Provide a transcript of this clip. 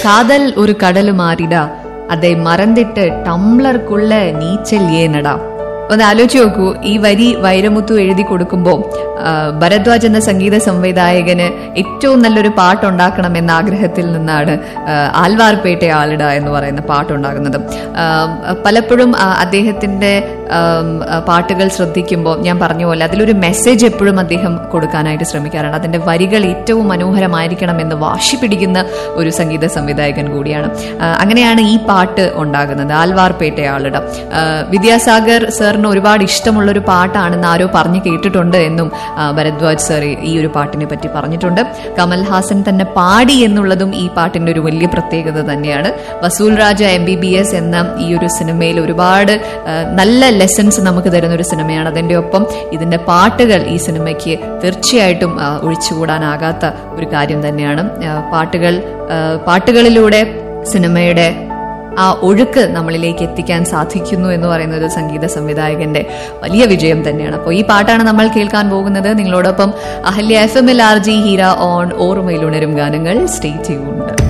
കാതൽ ഒരു കടല് മാറിടാ അതെ മറന്നിട്ട് ടംബ്ലർക്കുള്ള നീച്ചൽ ഏനടാ ഒന്ന് ആലോചിച്ച് നോക്കൂ ഈ വരി വൈരമുത്തു എഴുതി കൊടുക്കുമ്പോൾ ഭരദ്വാജ് എന്ന സംഗീത സംവിധായകന് ഏറ്റവും നല്ലൊരു പാട്ടുണ്ടാക്കണം എന്ന ആഗ്രഹത്തിൽ നിന്നാണ് ആ, ആൽവാർപേട്ടെ ആളിട എന്ന് പറയുന്ന പാട്ടുണ്ടാകുന്നത് ആ, പലപ്പോഴും ആ, അദ്ദേഹത്തിന്റെ ആം, ആ, പാട്ടുകൾ ശ്രദ്ധിക്കുമ്പോൾ ഞാൻ പറഞ്ഞ പോലെ അതിലൊരു മെസ്സേജ് എപ്പോഴും അദ്ദേഹം കൊടുക്കാനായിട്ട് ശ്രമിക്കാറുണ്ട് അതിന്റെ വരികൾ ഏറ്റവും മനോഹരമായിരിക്കണം എന്ന് വാശി പിടിക്കുന്ന ഒരു സംഗീത സംവിധായകൻ കൂടിയാണ് ആ, അങ്ങനെയാണ് ഈ പാട്ട് ഉണ്ടാകുന്നത് ആൽവാർപേട്ട ആളിട ആ, വിദ്യാസാഗർ സാറിന് ഒരുപാട് ഇഷ്ടമുള്ള ഒരു പാട്ടാണെന്ന് ആരോ പറഞ്ഞു കേട്ടിട്ടുണ്ട് എന്നും ആ, ഭരദ്വാജ് സാർ ഈ ഒരു പാട്ടിനെ പറ്റി പറഞ്ഞിട്ടുണ്ട് കമൽഹാസൻ തന്നെ പാടി എന്നുള്ളതും ഈ പാട്ടിന്റെ ഒരു വലിയ പ്രത്യേകത തന്നെയാണ് Vasool Raja M B B S എന്ന ഈ ഒരു സിനിമയിൽ ഒരുപാട് ആ, നല്ല ലെസൺസ് നമുക്ക് തരുന്ന ഒരു സിനിമയാണ് അതിന്റെ ഒപ്പം ഇതിന്റെ പാട്ടുകൾ ഈ സിനിമയ്ക്ക് തീർച്ചയായിട്ടും ആ, ഒഴിച്ചുകൂടാനാകാത്ത ഒരു കാര്യം തന്നെയാണ് ആ, പാട്ടുകൾ ആ, പാട്ടുകളിലൂടെ സിനിമയുടെ ആ ഒഴുക്ക് നമ്മളിലേക്ക് എത്തിക്കാൻ സാധിക്കുന്നു എന്ന് പറയുന്ന ഒരു സംഗീത സംവിധായകന്റെ വലിയ വിജയം തന്നെയാണ് അപ്പോൾ ഈ പാട്ടാണ് നമ്മൾ കേൾക്കാൻ പോകുന്നത് നിങ്ങളോടൊപ്പം Ahalya F M L R G Heera on ഓർമ്മയിലുണരും ഗാനങ്ങൾ സ്റ്റേ ട്യൂൺഡ്